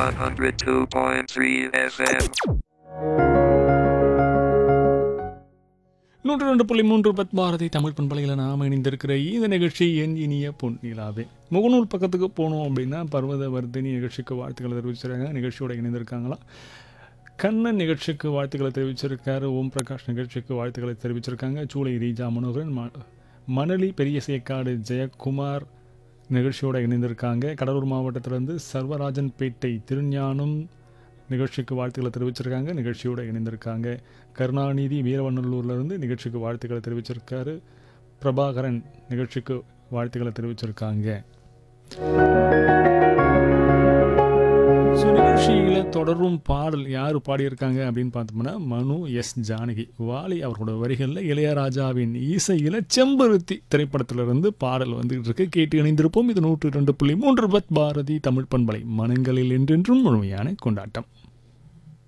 102.3 FM. நூற்று ரெண்டு புள்ளி மூன்று பத் பாரதி தமிழ் பண்பலையில் நாம் இணைந்திருக்கிற இந்த நிகழ்ச்சி என் இனிய பொன் நிலாவே முகநூல் பக்கத்துக்கு போனோம் அப்படின்னா பர்வத வர்தினி நிகழ்ச்சிக்கு வாழ்த்துக்களை தெரிவிச்சிருக்காங்க நிகழ்ச்சியோட இணைந்திருக்காங்களா கண்ணன் நிகழ்ச்சிக்கு வாழ்த்துக்களை தெரிவிச்சிருக்காரு ஓம் பிரகாஷ் நிகழ்ச்சிக்கு வாழ்த்துக்களை தெரிவிச்சிருக்காங்க சூளை ரீஜா மனோகரன் ம மணலி பெரிய சேக்காடு ஜெயக்குமார் நிகழ்ச்சியோட இணைந்திருக்காங்க கடலூர் மாவட்டத்திலேருந்து சர்வராஜன் பேட்டை திருஞானம் நிகழ்ச்சிக்கு வாழ்த்துக்களை தெரிவிச்சிருக்காங்க நிகழ்ச்சியோட இணைந்திருக்காங்க கருணாநிதி வீரவநல்லூர்லேருந்து நிகழ்ச்சிக்கு வாழ்த்துக்களை தெரிவிச்சிருக்காரு பிரபாகரன் நிகழ்ச்சிக்கு வாழ்த்துக்களை தெரிவிச்சிருக்காங்க ஸோ நிகழ்ச்சியில் தொடரும் பாடல் யார் பாடியிருக்காங்க அப்படின்னு பார்த்தோம்னா மனு எஸ் ஜானகி வாலி அவரோட வரிகளில் இளையராஜாவின் இசையில் செம்பருத்தி திரைப்படத்திலிருந்து பாடல் வந்துகிட்டு இருக்கு கேட்டு இணைந்திருப்போம் இது நூற்று ரெண்டு புள்ளி மூன்று பத் பாரதி தமிழ் பண்பலை மனங்களில் என்றென்றும் முழுமையான கொண்டாட்டம்